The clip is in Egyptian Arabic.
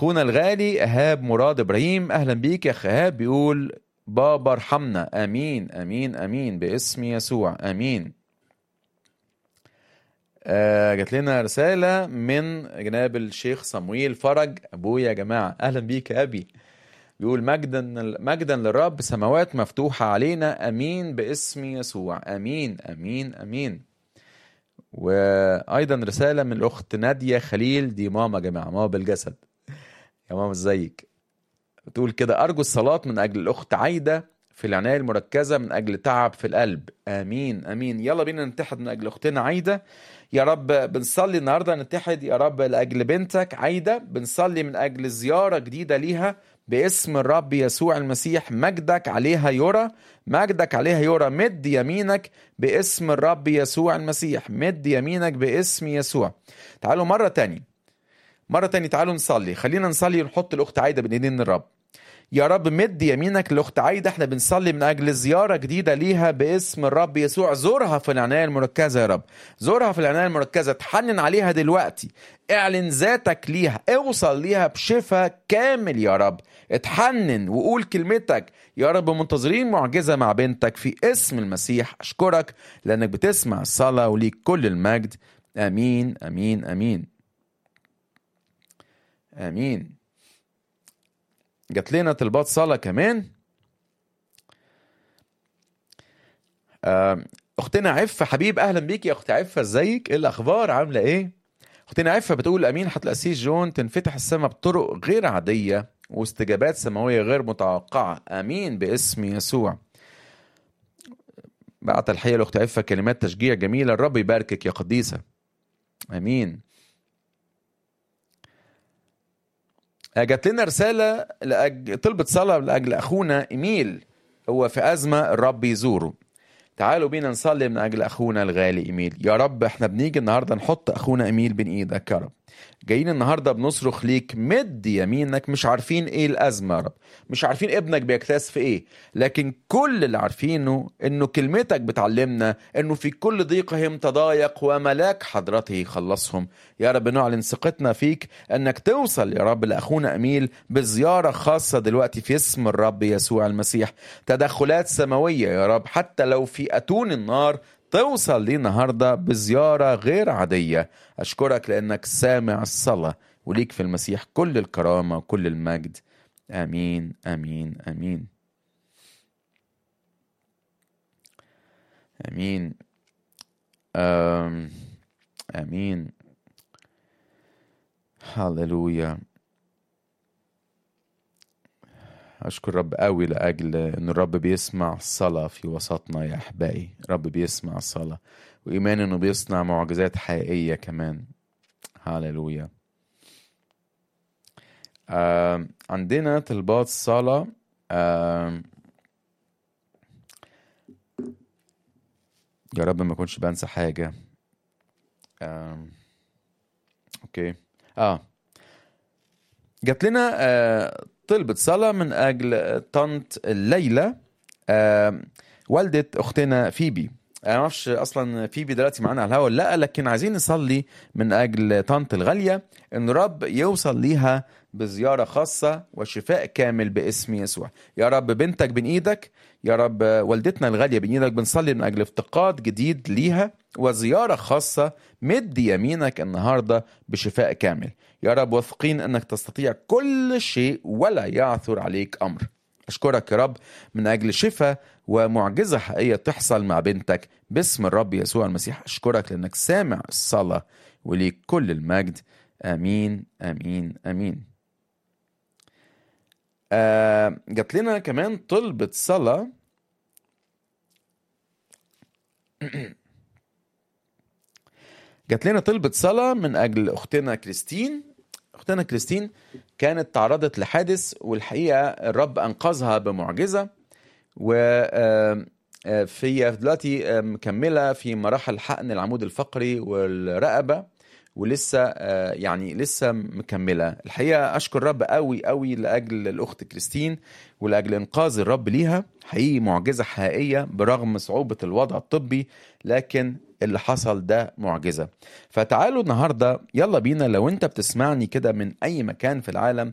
اخونا الغالي ايهاب مراد ابراهيم اهلا بيك يا اخ ايهاب بيقول بابا ارحمنا امين امين امين باسم يسوع امين آه جات لنا رسالة من جناب الشيخ صمويل فرج أبويا يا جماعة أهلا بيك يا أبي بيقول مجدا مجدا للرب سماوات مفتوحة علينا أمين باسم يسوع أمين أمين أمين وأيضا رسالة من الأخت نادية خليل دي ماما يا جماعة ماما بالجسد يا ماما ازيك بتقول كده أرجو الصلاة من أجل الأخت عايدة في العناية المركزة من أجل تعب في القلب آمين آمين يلا بينا نتحد من أجل أختنا عايدة يا رب بنصلي النهاردة نتحد يا رب لأجل بنتك عايدة بنصلي من أجل زيارة جديدة ليها باسم الرب يسوع المسيح مجدك عليها يرى مجدك عليها يرى مد يمينك باسم الرب يسوع المسيح مد يمينك باسم يسوع تعالوا مرة تاني مرة تاني تعالوا نصلي خلينا نصلي ونحط الأخت عايدة بين إيدين الرب يا رب مد يمينك لاخت عايده احنا بنصلي من اجل زياره جديده ليها باسم الرب يسوع زورها في العنايه المركزه يا رب زورها في العنايه المركزه تحنن عليها دلوقتي اعلن ذاتك ليها اوصل ليها بشفاء كامل يا رب اتحنن وقول كلمتك يا رب منتظرين معجزه مع بنتك في اسم المسيح اشكرك لانك بتسمع الصلاه وليك كل المجد امين امين امين امين جات لنا طلبات صلاة كمان اختنا عفة حبيب اهلا بيك يا اخت عفة ازيك ايه الاخبار عاملة ايه اختنا عفة بتقول امين حتى الاسيس جون تنفتح السماء بطرق غير عادية واستجابات سماوية غير متوقعة امين باسم يسوع بعت الحقيقة لاخت عفة كلمات تشجيع جميلة الرب يباركك يا قديسة امين جات لنا رسالة لأج... طلبت صلاة لأجل أخونا إيميل هو في أزمة الرب يزوره تعالوا بينا نصلي من أجل أخونا الغالي إيميل يا رب إحنا بنيجي النهاردة نحط أخونا إيميل بين إيدك يا رب جايين النهاردة بنصرخ ليك مد يمينك مش عارفين إيه الأزمة يا رب مش عارفين ابنك بيكتاس في إيه لكن كل اللي عارفينه إنه كلمتك بتعلمنا إنه في كل ضيقهم تضايق وملاك حضرته يخلصهم يا رب نعلن ثقتنا فيك انك توصل يا رب لاخونا اميل بزياره خاصه دلوقتي في اسم الرب يسوع المسيح تدخلات سماويه يا رب حتى لو في اتون النار توصل لي النهارده بزياره غير عاديه اشكرك لانك سامع الصلاه وليك في المسيح كل الكرامه وكل المجد امين امين امين امين أم امين هللويا أشكر رب قوي لأجل إن الرب بيسمع الصلاة في وسطنا يا أحبائي رب بيسمع الصلاة وإيمان إنه بيصنع معجزات حقيقية كمان هللويا آه عندنا طلبات صلاة آه يا رب ما اكونش بنسى حاجة آه اوكي اه جات لنا آه طلبة صلاة من أجل طنط الليلة آه والدة أختنا فيبي أنا ما أعرفش أصلا فيبي دلوقتي معانا على الهوا لا لكن عايزين نصلي من أجل طنط الغالية إن رب يوصل ليها بزيارة خاصة وشفاء كامل باسم يسوع يا رب بنتك بين إيدك يا رب والدتنا الغالية بين إيدك بنصلي من أجل افتقاد جديد ليها وزيارة خاصة مد يمينك النهاردة بشفاء كامل يا رب واثقين أنك تستطيع كل شيء ولا يعثر عليك أمر أشكرك يا رب من أجل شفاء ومعجزة حقيقية تحصل مع بنتك باسم الرب يسوع المسيح أشكرك لأنك سامع الصلاة وليك كل المجد آمين آمين آمين آه جات لنا كمان طلبة صلاة جات لنا طلبة صلاة من أجل أختنا كريستين أختنا كريستين كانت تعرضت لحادث والحقيقة الرب أنقذها بمعجزة و في دلوقتي مكملة في مراحل حقن العمود الفقري والرقبة ولسه يعني لسه مكمله الحقيقه اشكر الرب قوي قوي لاجل الاخت كريستين ولاجل انقاذ الرب ليها حقيقي معجزه حقيقيه برغم صعوبه الوضع الطبي لكن اللي حصل ده معجزه فتعالوا النهارده يلا بينا لو انت بتسمعني كده من اي مكان في العالم